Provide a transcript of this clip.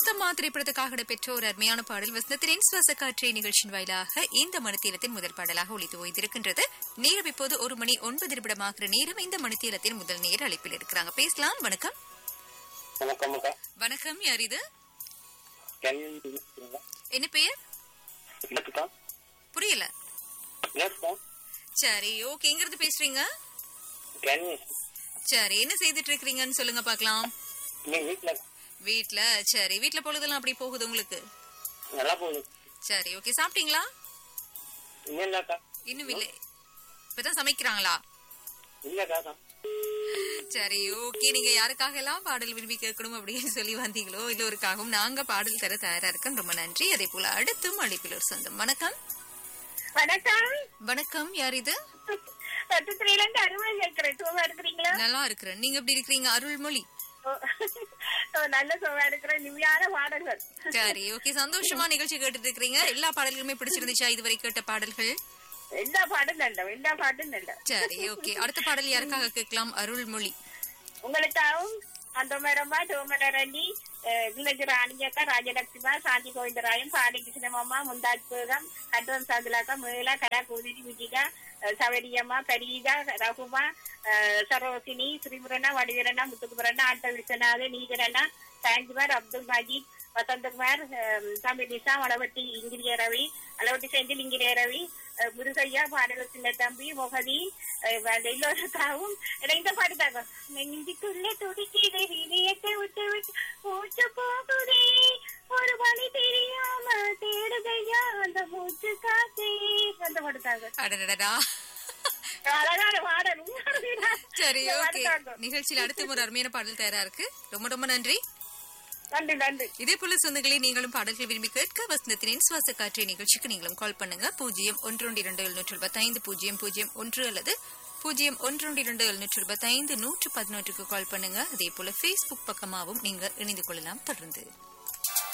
வசந்தம்மா திரைப்படத்துக்காக இடம்பெற்ற ஒரு அருமையான பாடல் வசந்தத்தின் சுவாச காற்றை நிகழ்ச்சியின் வாயிலாக இந்த மணித்தீரத்தின் முதல் பாடலாக ஒளித்து ஓய்ந்திருக்கின்றது நேரம் இப்போது ஒரு மணி ஒன்பது நிமிடமாகிற நேரம் இந்த மணித்தீரத்தின் முதல் நேர அழைப்பில் இருக்கிறாங்க பேசலாம் வணக்கம் வணக்கம் அக்கா வணக்கம் யார் இது கேன்யன் பேசுறீங்களா என்ன பெயர் இல்லக்கா புரியல இல்லக்கா சரி ஓகே எங்க இருந்து பேசுறீங்க கேன்யன் சரி என்ன செய்துட்டு இருக்கீங்கன்னு சொல்லுங்க பார்க்கலாம் நீங்க வீட்டுல வீட்ல சரி வீட்ல பொழுதெல்லாம் அப்படி போகுது உங்களுக்கு நல்லா போகுது சரி ஓகே சாப்பிட்டீங்களா இன்னும் இல்லக்கா இன்னும் இல்லை இப்பதான் சமைக்கிறாங்களா இல்லக்கா தான் சரி ஓகே நீங்க யாருக்காக எல்லாம் பாடல் விரும்பி கேட்கணும் அப்படின்னு சொல்லி வந்தீங்களோ எல்லோருக்காகவும் நாங்க பாடல் தர தயாரா இருக்கோம் ரொம்ப நன்றி அதே போல அடுத்தும் அழைப்பில் ஒரு சொந்தம் வணக்கம் வணக்கம் வணக்கம் யார் இது பத்துத்திரையில இருந்து அருமை கேட்கிறேன் சுகமா இருக்கிறீங்களா நல்லா இருக்கிறேன் நீங்க எப்படி இருக்கிறீங்க அருள்மொழி ஓ, ஓ, நல்ல சுகமா இருக்கிறேன் நிம்மதியான பாடல்கள் சரி ஓகே சந்தோஷமா நிகழ்ச்சி கேட்டுட்டு இருக்கிறீங்க எல்லா பாடல்களுமே பிடிச்சிருந்துச்சா இதுவரை கேட்ட பாடல்கள் எல்லா பாட்டும் நல்ல எல்லா பாட்டும் நல்ல சரி ஓகே அடுத்த பாடல் யாருக்காக கேட்கலாம் அருள்மொழி உங்களுக்காகவும் அந்த மரமா டோமலரணி வில்லேஜ் ராணியக்கா ராஜலட்சுமா சாந்தி கோவிந்தராயன் பாடி கிருஷ்ணமாமா முந்தாஜ் பேகம் கட்டம் சாதுலாக்கா மேலா கடா கோதிரி விஜிகா அஹ், சவரியம்மா பரீதா ரகுமா அஹ், சரோசினி ஸ்ரீமுரண்ணா வடிவரண்ணா முத்துக்குமரண்ணா ஆட்ட விஸ்வநாத நீகரண்ணா சாஞ்சிமார் அப்துல் மஜீத் வசந்தகுமார் அஹ், தமிழிசா வளவட்டி இங்கிரிய ரவி அளவட்டி செந்தில் இங்கிரிய ரவி அஹ், முருகையா பாடல சின்ன தம்பி முகதி அஹ், அந்த எல்லோருக்காகவும் எனக்கு இந்த பாட்டு தாங்க நெஞ்சுக்குள்ள துடிக்கிது இதயத்தை விட்டு விட்டு மூச்சு போகுதே ஒரு வழி தெரியாம தேடுதையா அந்த மூச்சு காத்தே அந்த பாட்டு தாங்க அடடடா அழகான பாடல் உண்மையாலுமே சரி இந்த ஓகே பாட்டு தாங்க. நிகழ்ச்சியில் அடுத்த ஒரு அருமையான பாடல் தயாரா இருக்கு ரொம்ப ரொம்ப நன்றி நன்றி நன்றி இதே போல சொந்தங்களே நீங்களும் பாடல்கள் விரும்பி கேட்க வசந்தத்தின் சுவாச காற்றை நிகழ்ச்சிக்கு நீங்களும் கால் பண்ணுங்க பூஜ்ஜியம் ஒன்று ஒன்று இரண்டு எழுநூற்று இருபத்தைந்து பூஜ்ஜியம் பூஜ்ஜியம் ஒன்று அல்லது பூஜ்ஜியம் ஒன்று ஒன்று இரண்டு எழுநூற்று இருபத்தைந்து நூற்று பதினொன்றுக்கு கால் பண்ணுங்க அதே போல ஃபேஸ்புக் பக்கமாகவும் நீங்க இணைந்து கொள்ளலாம் தொடர்ந்து